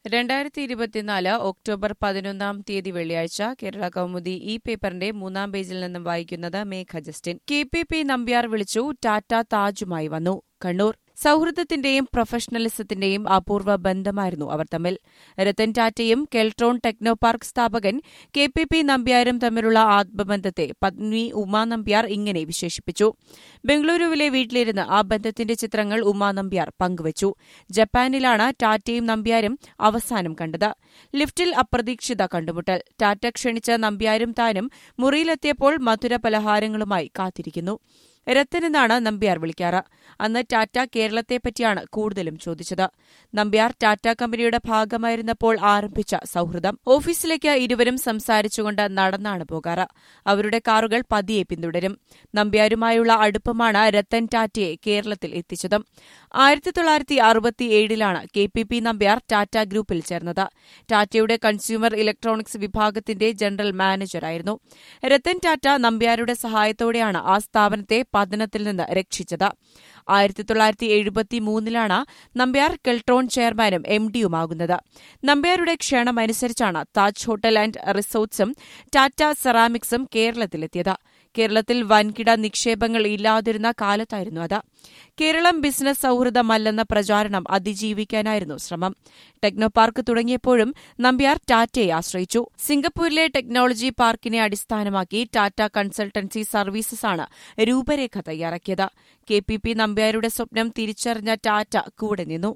രണ്ടായിരത്തി ഇരുപത്തിനാല് ഒക്ടോബർ പതിനൊന്നാം തീയതി വെള്ളിയാഴ്ച കേരള കൗമുദി ഈ പേപ്പറിന്റെ മൂന്നാം പേജിൽ നിന്നും വായിക്കുന്നത് Megha Justin K P P Nambiar വിളിച്ചു ടാറ്റ താജുമായി വന്നു കണ്ണൂർ സൌഹൃദത്തിന്റെയും പ്രൊഫഷണലിസത്തിന്റെയും അപൂർവ ബന്ധമായിരുന്നു അവർ തമ്മിൽ രത്തൻ ടാറ്റയും കെൽട്രോൺ ടെക്നോ പാർക്ക് സ്ഥാപകൻ കെ പി പി നമ്പ്യാരും തമ്മിലുള്ള ആത്മബന്ധത്തെ പത്നി ഉമാ നമ്പ്യാർ ഇങ്ങനെ വിശേഷിപ്പിച്ചു ബംഗളൂരുവിലെ വീട്ടിലിരുന്ന് ആ ബന്ധത്തിന്റെ ചിത്രങ്ങൾ ഉമാ നമ്പ്യാർ പങ്കുവച്ചു ജപ്പാനിലാണ് ടാറ്റയും നമ്പ്യാരും അവസാനം കണ്ടത് ലിഫ്റ്റിൽ അപ്രതീക്ഷിത കണ്ടുമുട്ടൽ ടാറ്റ ക്ഷണിച്ച നമ്പ്യാരും താനും മുറിയിലെത്തിയപ്പോൾ മധുര പലഹാരങ്ങളുമായി കാത്തിരിക്കുന്നു രത്തൻ എന്നാണ് നമ്പ്യാർ വിളിക്കാറ് അന്ന് ടാറ്റ കേരളത്തെപ്പറ്റിയാണ് കൂടുതലും ചോദിച്ചത് നമ്പ്യാർ ടാറ്റ കമ്പനിയുടെ ഭാഗമായിരുന്നപ്പോൾ ആരംഭിച്ച സൌഹൃദം ഓഫീസിലേക്ക് ഇരുവരും സംസാരിച്ചുകൊണ്ട് നടന്നാണ് പോകാറ് അവരുടെ കാറുകൾ പതിയെ പിന്തുടരും നമ്പ്യാരുമായുള്ള അടുപ്പമാണ് രത്തൻ ടാറ്റയെ കേരളത്തിൽ എത്തിച്ചത് ആയിരത്തി തൊള്ളായിരത്തി അറുപത്തിയേഴിലാണ് K P P Nambiar Tata ഗ്രൂപ്പിൽ ചേർന്നത് ടാറ്റയുടെ കൺസ്യൂമർ ഇലക്ട്രോണിക്സ് വിഭാഗത്തിന്റെ ജനറൽ മാനേജറായിരുന്നു രത്തൻ ടാറ്റ നമ്പ്യാരുടെ സഹായത്തോടെയാണ് ആ സ്ഥാപനത്തെ പതനത്തിൽ നിന്ന് രക്ഷിച്ചത് ആയിരത്തി തൊള്ളായിരത്തി എഴുപത്തിമൂന്നിലാണ് നമ്പ്യാർ കെൽട്രോൺ ചെയർമാനും എം ഡിയുമാകുന്നത് നമ്പ്യാരുടെ ക്ഷണമനുസരിച്ചാണ് താജ് ഹോട്ടൽ ആൻഡ് റിസോർട്ട്സും ടാറ്റ സെറാമിക്സും കേരളത്തിലെത്തിയത് കേരളത്തിൽ വൻകിട നിക്ഷേപങ്ങൾ ഇല്ലാതിരുന്ന കാലത്തായിരുന്നു അത് കേരളം ബിസിനസ് സൌഹൃദമല്ലെന്ന പ്രചാരണം അതിജീവിക്കാനായിരുന്നു ശ്രമം ടെക്നോ പാർക്ക് തുടങ്ങിയപ്പോഴും നമ്പ്യാർ ടാറ്റയെ ആശ്രയിച്ചു സിംഗപ്പൂരിലെ ടെക്നോളജി പാർക്കിനെ അടിസ്ഥാനമാക്കി ടാറ്റ കൺസൾട്ടൻസി സർവീസസാണ് രൂപരേഖ തയ്യാറാക്കിയത് കെ പി പി നമ്പ്യാരുടെ സ്വപ്നം തിരിച്ചറിഞ്ഞ ടാറ്റ കൂടെ നിന്നു